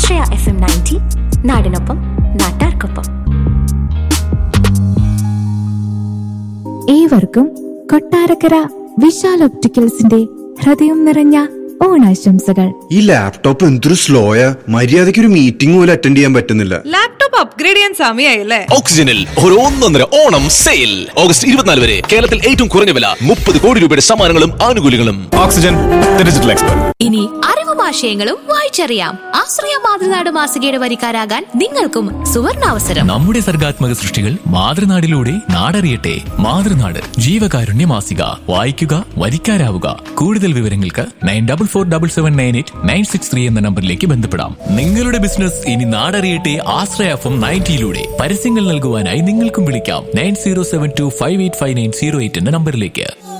ആശ്രയ F M ninety നാടിനൊപ്പം നാട്ടാർക്കൊപ്പം ഏവർക്കും കൊട്ടാരക്കര വിശാൽ ഒപ്റ്റിക്കൽസിന്റെ ഹൃദയം നിറഞ്ഞ ഓണാശംസകൾ ഈ ലാപ്ടോപ്പ് എന്തൊരു സ്ലോയാ മര്യാദയ്ക്ക് ഒരു മീറ്റിംഗ് പോലും അറ്റൻഡ് ചെയ്യാൻ പറ്റുന്നില്ല ലാപ്ടോപ്പ് അപ്ഗ്രേഡ് ചെയ്യാൻ സമയമായില്ലേ ഓക്സിജനിൽ ഒരു ഒന്നൊന്നര ഓണം സെയിൽ ഓഗസ്റ്റ് ഇരുപത്തിനാല് വരെ കേരളത്തിൽ ഏറ്റവും കുറഞ്ഞ വില മുപ്പത് കോടി രൂപയുടെ സമ്മാനങ്ങളും ആനുകൂല്യങ്ങളും ഓക്സിജൻ ഡിജിറ്റൽ എക്സ്പെർട്ട് ഇനി അറിവും ആശയങ്ങളും വായിച്ചറിയാം ആശ്രയ മാതൃനാട് മാസികയുടെ വരിക്കാരാകാൻ നിങ്ങൾക്കും സുവർണാവസരം നമ്മുടെ സർഗാത്മക സൃഷ്ടികൾ മാതൃനാടിലൂടെ നാടറിയട്ടെ മാതൃനാട് ജീവകാരുണ്യ മാസിക വായിക്കുക വരിക്കാരാവുക കൂടുതൽ വിവരങ്ങൾക്ക് nine double four double seven nine eight nine six three എന്ന നമ്പറിലേക്ക് ബന്ധപ്പെടാം നിങ്ങളുടെ ബിസിനസ് ഇനി നാടറിയട്ടെ ആശ്രയ എഫ് എം നയൻറ്റിയിലൂടെ പരസ്യങ്ങൾ നൽകുവാനായി നിങ്ങൾക്കും വിളിക്കാം nine zero seven two five eight five nine zero eight എന്ന നമ്പറിലേക്ക്